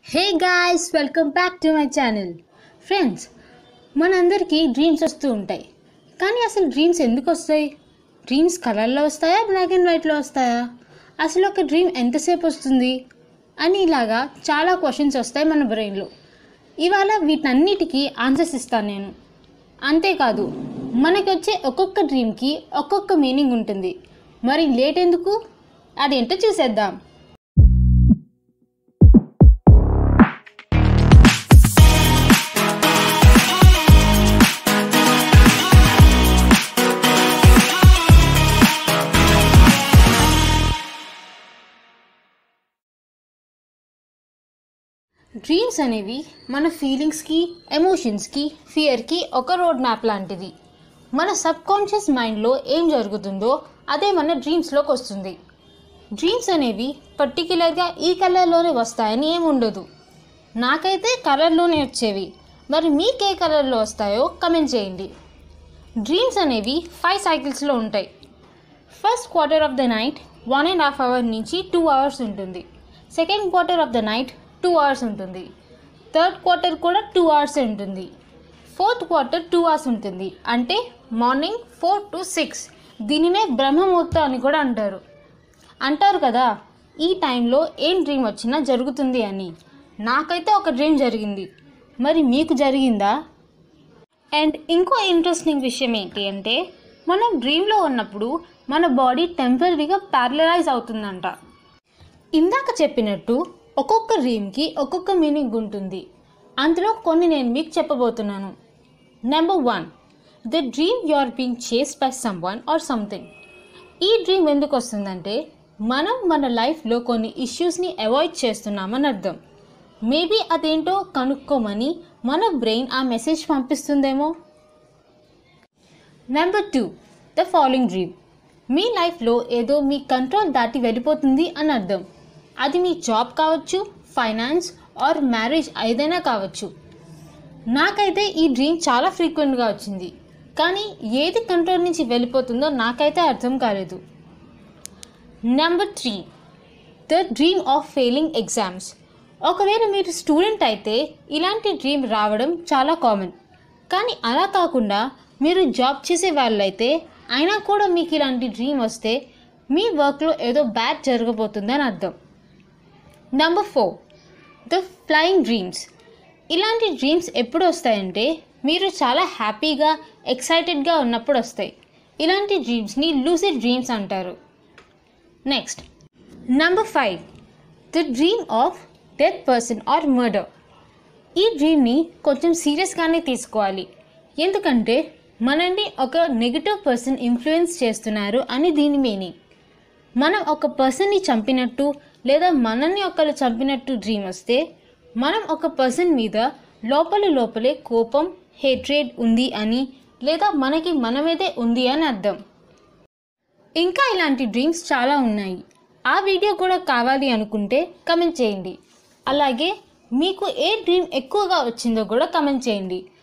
hey guys welcome back to my channel friends మనందరికీ dreams వస్తూ ఉంటాయి కానీ అసలు డ్రీమ్స్ ఎందుకు వస్తాయి డ్రీమ్స్ కలర్లో వస్తాయా బ్లాక్ అండ్ వైట్లో వస్తాయా అసలు ఒక డ్రీమ్ ఎంతసేపు వస్తుంది అని ఇలాగా చాలా క్వశ్చన్స్ వస్తాయి మన బ్రెయిన్లో ఇవాళ వీటన్నిటికీ ఆన్సర్స్ ఇస్తాను నేను అంతేకాదు మనకి వచ్చే ఒక్కొక్క డ్రీమ్కి ఒక్కొక్క మీనింగ్ ఉంటుంది మరి లేట్ ఎందుకు అదేంటో చూసేద్దాం డ్రీమ్స్ అనేవి మన ఫీలింగ్స్కి ఎమోషన్స్కి ఫియర్కి ఒక రోడ్ మ్యాప్ లాంటిది మన సబ్ కాన్షియస్ మైండ్లో ఏం జరుగుతుందో అదే మన డ్రీమ్స్లోకి వస్తుంది డ్రీమ్స్ అనేవి పర్టికులర్గా ఈ కలర్లోనే వస్తాయని ఏమి ఉండదు నాకైతే కలర్లోనే వచ్చేవి మరి మీకే కలర్లో వస్తాయో కమెంట్ చేయండి డ్రీమ్స్ అనేవి ఫైవ్ సైకిల్స్లో ఉంటాయి first quarter of the night one and half hour నుంచి టూ అవర్స్ ఉంటుంది second quarter of the night two hours ఉంటుంది థర్డ్ క్వార్టర్ కూడా టూ అవర్స్ ఉంటుంది ఫోర్త్ క్వార్టర్ టూ అవర్స్ ఉంటుంది అంటే మార్నింగ్ ఫోర్ టు సిక్స్ దీనినే బ్రహ్మముహూర్తం అని కూడా అంటారు అంటారు కదా ఈ టైంలో ఏం డ్రీమ్ వచ్చినా జరుగుతుంది అని నాకైతే ఒక డ్రీమ్ జరిగింది మరి మీకు జరిగిందా అండ్ ఇంకో ఇంట్రెస్టింగ్ విషయం ఏంటి అంటే మనం డ్రీమ్లో ఉన్నప్పుడు మన బాడీ టెంపరీగా ప్యారలైజ్ అవుతుందంట ఇందాక చెప్పినట్టు ఒక్కొక్క డ్రీమ్కి ఒక్కొక్క మీనింగ్ ఉంటుంది అందులో కొన్ని నేను మీకు చెప్పబోతున్నాను number one the dream you are being chase by someone or something ఈ డ్రీమ్ ఎందుకు వస్తుందంటే మనం మన లైఫ్లో కొన్ని ఇష్యూస్ని అవాయిడ్ చేస్తున్నామని అర్థం మేబీ అదేంటో కనుక్కోమని మన బ్రెయిన్ ఆ మెసేజ్ పంపిస్తుందేమో number two the following dream మీ లైఫ్లో ఏదో మీ కంట్రోల్ దాటి వెళ్ళిపోతుంది అని అర్థం అది మీ జాబ్ కావచ్చు ఫైనాన్స్ ఆర్ మ్యారేజ్ ఏదైనా కావచ్చు నాకైతే ఈ డ్రీమ్ చాలా ఫ్రీక్వెంట్గా వచ్చింది కానీ ఏది కంట్రోల్ నుంచి వెళ్ళిపోతుందో నాకైతే అర్థం కాలేదు number three the dream of failing exams ఒకవేళ మీరు స్టూడెంట్ అయితే ఇలాంటి డ్రీమ్ రావడం చాలా కామన్ కానీ అలా కాకుండా మీరు జాబ్ చేసే వాళ్ళైతే అయినా కూడా మీకు ఇలాంటి డ్రీమ్ వస్తే మీ వర్క్లో ఏదో బ్యాడ్ జరగబోతుందని అర్థం number four the flying dreams ఇలాంటి డ్రీమ్స్ ఎప్పుడు వస్తాయంటే మీరు చాలా హ్యాపీగా ఎక్సైటెడ్గా ఉన్నప్పుడు వస్తాయి ఇలాంటి డ్రీమ్స్ని లూసిడ్ డ్రీమ్స్ అంటారు next number five the dream of death person or murder ఈ డ్రీమ్ని కొంచెం సీరియస్గానే తీసుకోవాలి ఎందుకంటే మనల్ని ఒక నెగిటివ్ పర్సన్ ఇన్ఫ్లుయెన్స్ చేస్తున్నారు అని దీని మీనింగ్ మనం ఒక పర్సన్ని చంపినట్టు లేదా మనల్ని ఒకరు చంపినట్టు డ్రీమ్ వస్తే మనం ఒక పర్సన్ మీద లోపల లోపలే కోపం హేట్రేడ్ ఉంది అని లేదా మనకి మనమేదే ఉంది అని అర్థం ఇంకా ఇలాంటి డ్రీమ్స్ చాలా ఉన్నాయి ఆ వీడియో కూడా కావాలి అనుకుంటే కమెంట్ చేయండి అలాగే మీకు ఏ డ్రీమ్ ఎక్కువగా వచ్చిందో కూడా కమెంట్ చేయండి